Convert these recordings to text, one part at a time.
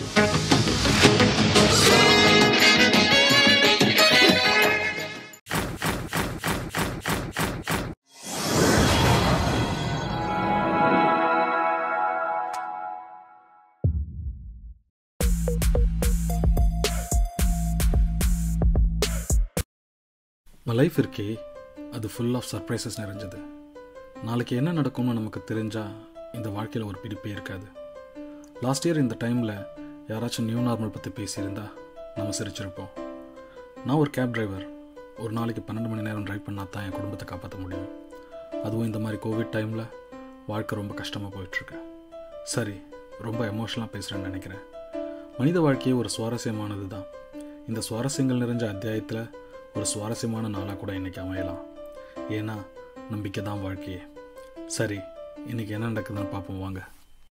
நம்ம லைஃப் இருக்கே அது ஃபுல் ஆஃப் சர்ப்ரைசஸ் நிறைஞ்சது நாளைக்கு என்ன நடக்கும்னு நமக்கு தெரிஞ்சால் இந்த வாழ்க்கையில் ஒரு பிடிப்பே இருக்காது லாஸ்ட் இயர் இந்த டைமில் யாராச்சும் நியூ நார்மல் பற்றி பேசியிருந்தா நம்ம சிரிச்சிருப்போம் நான் ஒரு கேப் டிரைவர் ஒரு நாளைக்கு பன்னெண்டு மணி நேரம் டிரைவ் பண்ணால் தான் என் குடும்பத்தை காப்பாற்ற முடியும் அதுவும் இந்த மாதிரி கோவிட் டைமில் வாழ்க்கை ரொம்ப கஷ்டமாக போயிட்டுருக்கு சரி ரொம்ப எமோஷனலாக பேசுகிறேன்னு நினைக்கிறேன் மனித வாழ்க்கையே ஒரு சுவாரஸ்யமானது தான் இந்த சுவாரஸ்யங்கள் நிறைஞ்ச அத்தியாயத்தில் ஒரு சுவாரஸ்யமான நாளாக கூட இன்றைக்கி அமையலாம் ஏன்னா நம்பிக்கை தான் வாழ்க்கையே சரி இன்றைக்கி என்ன நடக்குதுன்னு பார்ப்போம் வாங்க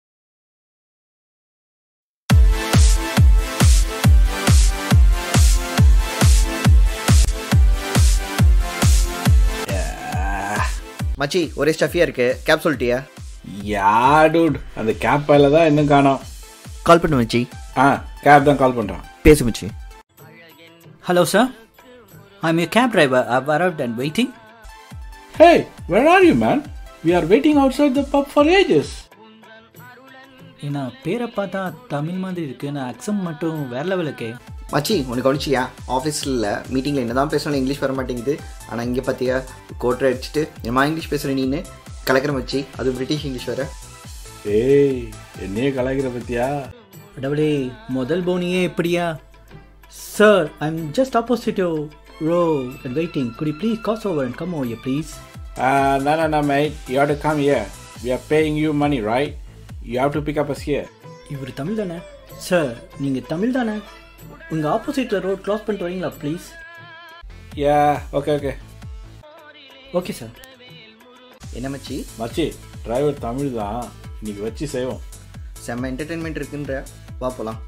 மச்சி ஒரே ஸ்டஃபியா இருக்கு கேப் சொல்லிட்டியா யா டூட் அந்த கேப் பையில தான் இன்னும் காணோம் கால் பண்ணு மச்சி ஆ கேப் தான் கால் பண்ணுறான் பேசு மச்சி Hello, sir. I'm your cab driver. I've arrived and waiting. Hey where are you man we are waiting outside the pub for ages ஏன்னா பேரை பார்த்தா தமிழ் மாதிரி இருக்கு நான் அக்சம் மட்டும் வேற லெவல் இருக்கே மச்சி உனக்கு கவனிச்சியா ஆஃபீஸில் மீட்டிங்கில் என்ன தான் பேசணும் இங்கிலீஷ் வர மாட்டேங்குது ஆனால் இங்கே பார்த்தியா கோட்டரை அடிச்சுட்டு என்னமா இங்கிலீஷ் பேசுகிற நீன்னு கலக்கிற மச்சி அது பிரிட்டிஷ் இங்கிலீஷ் வேற ஏய் என்னையே கலாய்க்கிற பத்தியா கடவுளே முதல் போனியே எப்படியா sir I'm just opposite you row and waiting குடி please cross over and come over please no no no mate you have to come here we are paying you money right you have to pick up us here இவர் தமிழ் தானே sir நீங்கள் தமிழ் தானே உங்கள் ஆப்போசிட்டில் road cross பண்ணிட்டு வரீங்களா please yeah okay okay okay sir என்ன மச்சி மச்சி டிரைவர் தமிழ் தான் இன்னைக்கு வச்சு செய்வோம் செம்ம என்டர்டெயின்மெண்ட் இருக்குன்ற வா போலாம்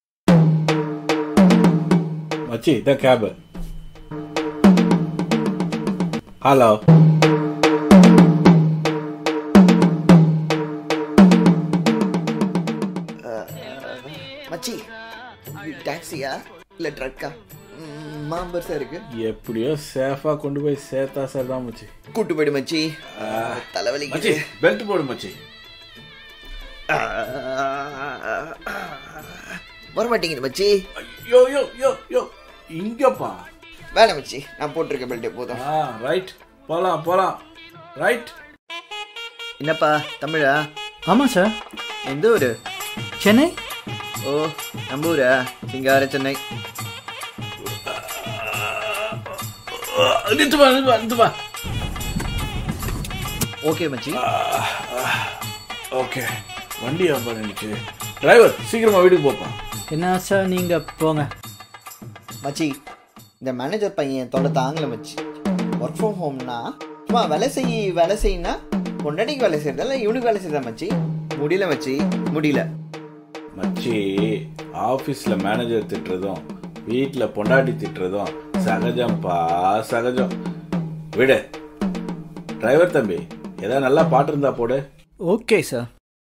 மச்சி இதான் கேபு ஹலோ மச்சி டாக்ஸியா இல்லை ட்ரக்கா மாம்பர்ஸாக இருக்கு எப்படியோ சேஃபா கொண்டு போய் சேர்த்தா சார் தான் மச்சி கூட்டு போயிடு மச்சி தலைவலி மச்சி பெல்ட் போடு மச்சி வர மாட்டேங்குது மச்சி யோ யோ யோ யோ இங்கப்பா வேணாம் மச்சி நான் போட்டிருக்க பெல்ட்டே போதும் ஆ ரைட் போலாம் போலாம் ரைட் என்னப்பா தமிழா ஆமாம் சார் எந்த ஊர் சென்னை ஓ நம்ம ஊரா சிங்கார சென்னை நித்து வா நித்து வா நித்து வா ஓகே மச்சி ஓகே வண்டி அப்பா நினைச்சு டிரைவர் சீக்கிரமா வீட்டுக்கு போப்பா என்ன சார் நீங்கள் போங்க மச்சி இந்த மேனேஜர் பையன் தொலை தாங்கல மச்சி ஒர்க் ஃப்ரம் ஹோம்னா சும்மா வேலை செய் வேலை செய்யினா பொண்டாட்டிக்கு வேலை செய்யறதா இல்லை இவனுக்கு வேலை செய்யறதா மச்சி முடியல மச்சி முடியல மச்சி ஆஃபீஸில் மேனேஜர் திட்டுறதும் வீட்டில் பொண்டாட்டி திட்டுறதும் சகஜம்ப்பா சகஜம் விடு டிரைவர் தம்பி ஏதாவது நல்லா பாட்டு இருந்தா போடு ஓகே சார்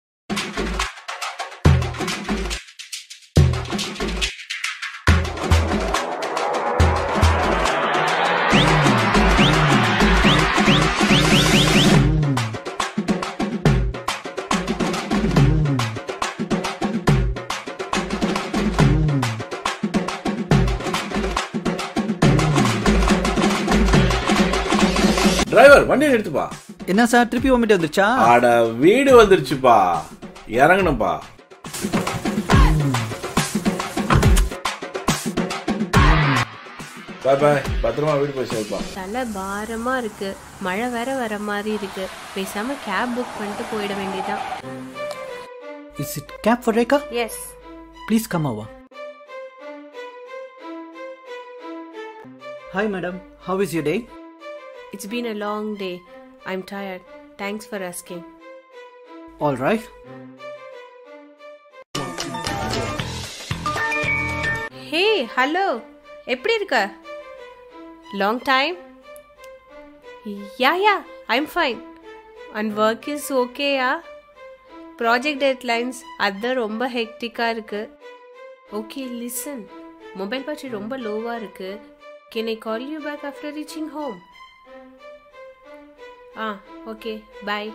டிரைவர் வண்டியை நிறுத்துப்பா என்ன சார் திருப்பி வாமிட்டு வந்துருச்சா ஆட வீடு வந்துருச்சுப்பா இறங்கணும்ப்பா பாய் பாய் பத்திரமா வீடு போய் சேர்ப்பா தலை பாரமா இருக்கு மழை வேற வர மாதிரி இருக்கு பேசாம கேப் புக் பண்ணிட்டு போயிட வேண்டியதான் is it cab for Rekha yes please come over hi madam how is your day it's been a long day I am tired thanks for asking all right hey hello எப்படி இருக்க long time yeah yeah I am fine and work is ஓகேயா project deadlines அதுதான் ரொம்ப ஹெக்டிக்காக இருக்குது okay listen mobile battery ரொம்ப லோவாக இருக்கு can I call you back after reaching home ah okay bye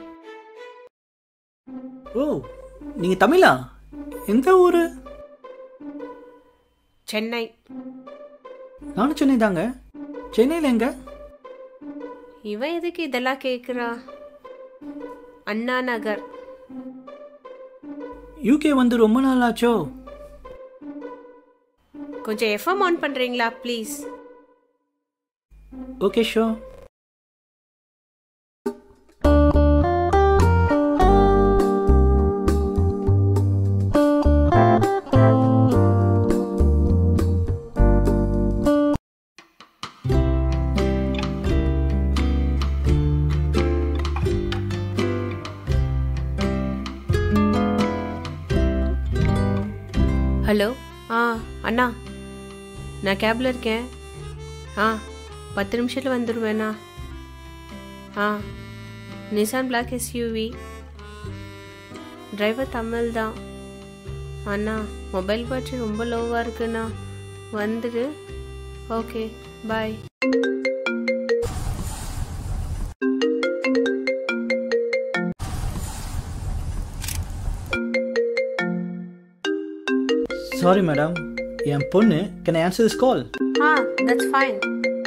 oh நீங்கள் தமிழா எந்த ஊர் சென்னை நானும் சென்னை தாங்க சென்னையில் எங்க இவன் எதுக்கு இதெல்லாம் கேட்குறா அண்ணா நகர் யூகே வந்து ரொம்ப நாள் ஆச்சோ கொஞ்சம் எஃப்எம் ஆன் பண்ணுறீங்களா ப்ளீஸ் ஓகே ஷோ ஹலோ ஆ அண்ணா நான் கேபில் இருக்கேன் ஆ பத்து நிமிஷத்தில் வந்துடுவேண்ணா ஆ Nissan black SUV driver Tamil தான் அண்ணா மொபைல் பேட்டரி ரொம்ப லோவாக இருக்குண்ணா வந்துடு ஓகே பாய் சாரி மேடம் என் பொண்ணு can answer this call ah that's fine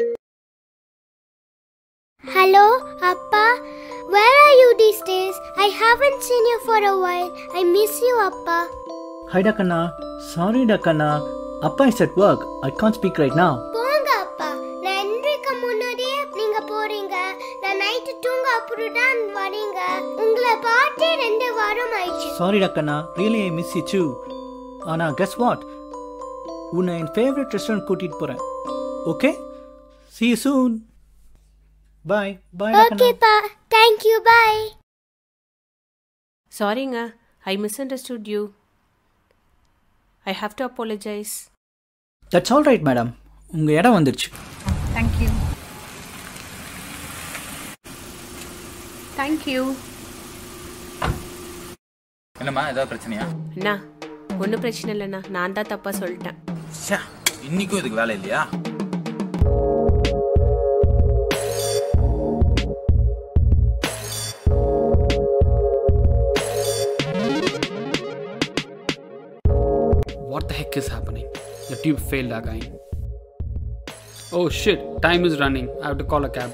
Hello, Appa. Where are you these days? I haven't seen you for a while. I miss you, Appa. ஹைடா கண்ணா sorry டா கண்ணா அப்பா is at work I can't speak right now போங்க அப்பா நான் எந்திரிக்க முன்னாடியே நீங்க போறீங்க நான் நைட்டு தூங்க அப்புறம் தான் வரீங்க உங்களை பார்த்தே ரெண்டு வாரம் ஆயிடுச்சு சாரி டா கண்ணா really I miss you too ஆனால் கெஸ் வாட் உன்னை என் ஃபேவரட் ரெஸ்டாரண்ட் கூட்டிகிட்டு போகிறேன் okay see you soon bye bye டா கண்ணா ஓகேப்பா தேங்க்யூ பாய் சாரிங்க I misunderstood you I have to apologise that's all right madam உங்கள் இடம் வந்துருச்சு தேங்க்யூ தேங்க்யூ என்னம்மா ஏதாவது பிரச்சனையா அண்ணா ஒன்றும் பிரச்சனை இல்லைண்ணா நான் தான் தப்பாக சொல்லிட்டேன் ச்சே, இன்னைக்கும் இதுக்கு வேலை இல்லையா What the heck is happening? The tube failed again. Oh shit, time is running. I have to call a cab.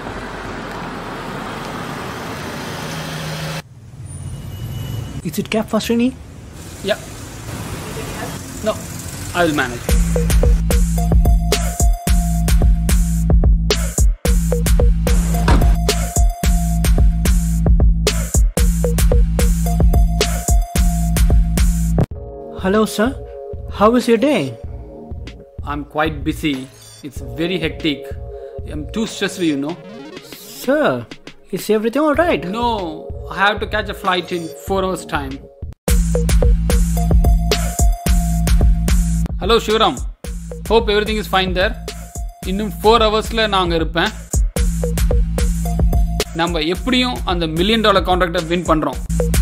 It's it cab for Srini Yeah. No, I will manage. Hello sir how is your day I'm quite busy. It's very hectic. I'm too stressed, you know. Sir is everything all right No, I have to catch a flight in four hours' time. Hello Sivaram hope everything is fine there இன்னும் four ஹவர்ஸில் நான் அங்கே இருப்பேன் நம்ம எப்படியும் அந்த million dollar கான்ட்ராக்டை win பண்ணுறோம்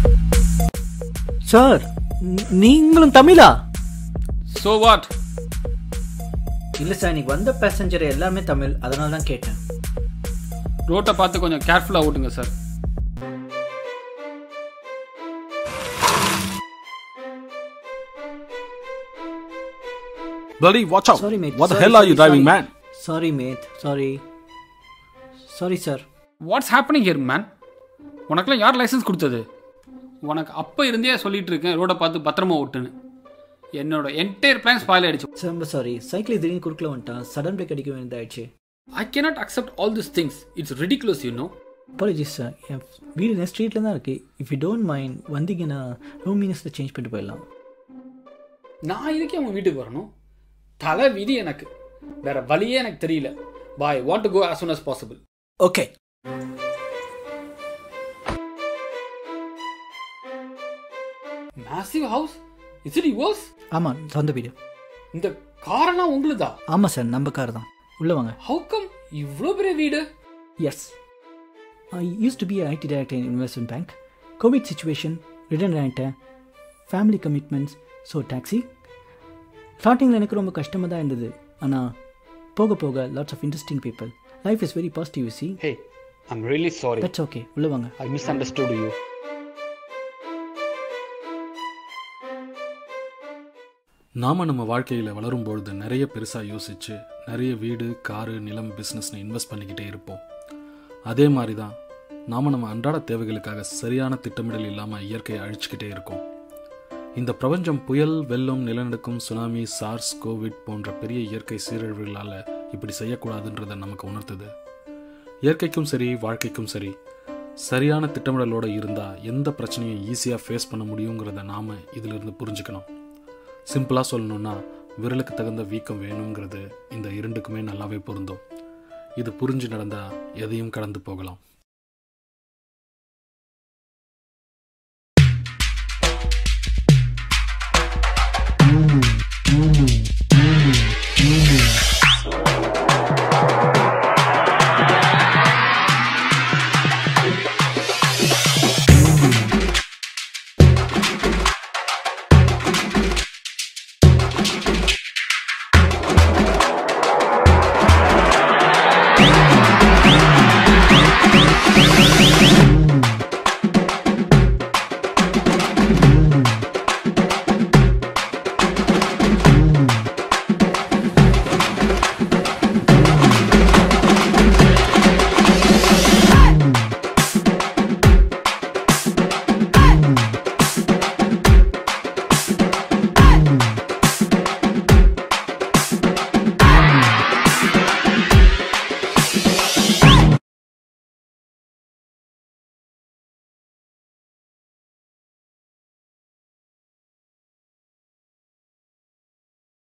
சார் நீங்களும் தமிழா ஸோ வாட் இல்லை சார் இன்னைக்கு வந்த பேசஞ்சர் எல்லாமே தமிழ் அதனால தான் கேட்டேன் ரோட்டை பார்த்து கொஞ்சம் கேர்ஃபுல்லாக ஓட்டுங்க sir Bloody, watch out. Sorry, mate. What the Sorry, hell are you sorry, driving, sorry. man? Sorry mate sorry sorry sir what's happening here man உனக்கெல்லாம் யார் லைசன்ஸ் கொடுத்தது உனக்கு அப்போ இருந்தே சொல்லிட்டு இருக்கேன் ரோடை பார்த்து பத்திரமா ஓட்டுன்னு என்னோட என்டையர் பிளான் ஸ்பாயில் ஆயிடுச்சு சார் ரொம்ப சாரி சைக்கிள் திடீர்னு குறுக்கில் வந்துட்டான் சடன் பிரேக் அடிக்க வேண்டியதாயிடுச்சு I cannot accept all this things it's ridiculous you no apologies sir என் வீடு நெக்ஸ்ட் ஸ்ட்ரீட்டில் தான் இருக்குது இஃப் யூ டோன்ட் மைண்ட் வந்தீங்கன்னா ரூம் மினிட்ஸில் சேஞ்ச் பண்ணிட்டு போயிடலாம் நான் இதுக்கே அவங்க வீட்டுக்கு வரணும் தலை விதி எனக்கு வேற வழியே எனக்கு தெரியல bye want to go as soon as possible okay massive house is it yours ஆமாம் சொந்த வீடு இந்த காரெல்லாம் உங்களுதா ஆமாம் சார் நம்ம கார் தான் உள்ளே வாங்க ஹவு கம் இவ்வளோ பெரிய வீடு yes I used to be IT director in investment bank Covid situation return ஆகிட்டேன் ஃபேமிலி கமிட்மெண்ட்ஸ் ஸோ டாக்ஸி ஸ்டார்டிங்கில் எனக்கு ரொம்ப கஷ்டமாக தான் இருந்தது ஆனால் போக போக lots of interesting people life is very positive சி Hey, I'm really sorry. That's okay உள்ள வாங்க I misunderstood you. நாம் நம்ம வாழ்க்கையில் வளரும்பொழுது நிறைய பெருசாக யோசித்து நிறைய வீடு காரு நிலம் பிஸ்னஸ்னு இன்வெஸ்ட் பண்ணிக்கிட்டே இருப்போம் அதே மாதிரி தான் நாம் நம்ம அன்றாட தேவைகளுக்காக சரியான திட்டமிடல் இல்லாமல் இயற்கையை அழிச்சுக்கிட்டே இருக்கோம் இந்த பிரபஞ்சம் புயல் வெள்ளம் நிலநடுக்கம் சுனாமி சார்ஸ் கோவிட் போன்ற பெரிய இயற்கை சீரழிவுகளால் இப்படி செய்யக்கூடாதுன்றதை நமக்கு உணர்த்துது இயற்கைக்கும் சரி வாழ்க்கைக்கும் சரி சரியான திட்டமிடலோடு இருந்தால் எந்த பிரச்சனையும் ஈஸியாக ஃபேஸ் பண்ண முடியுங்கிறத நாம் இதிலிருந்து புரிஞ்சுக்கணும் சிம்பிளாக சொல்லணும்னா விரலுக்கு தகுந்த வீக்கம் வேணுங்கிறது இந்த இரண்டுக்குமே நல்லாவே பொருந்தும் இது புரிஞ்சு நடந்தால் எதையும் கடந்து போகலாம்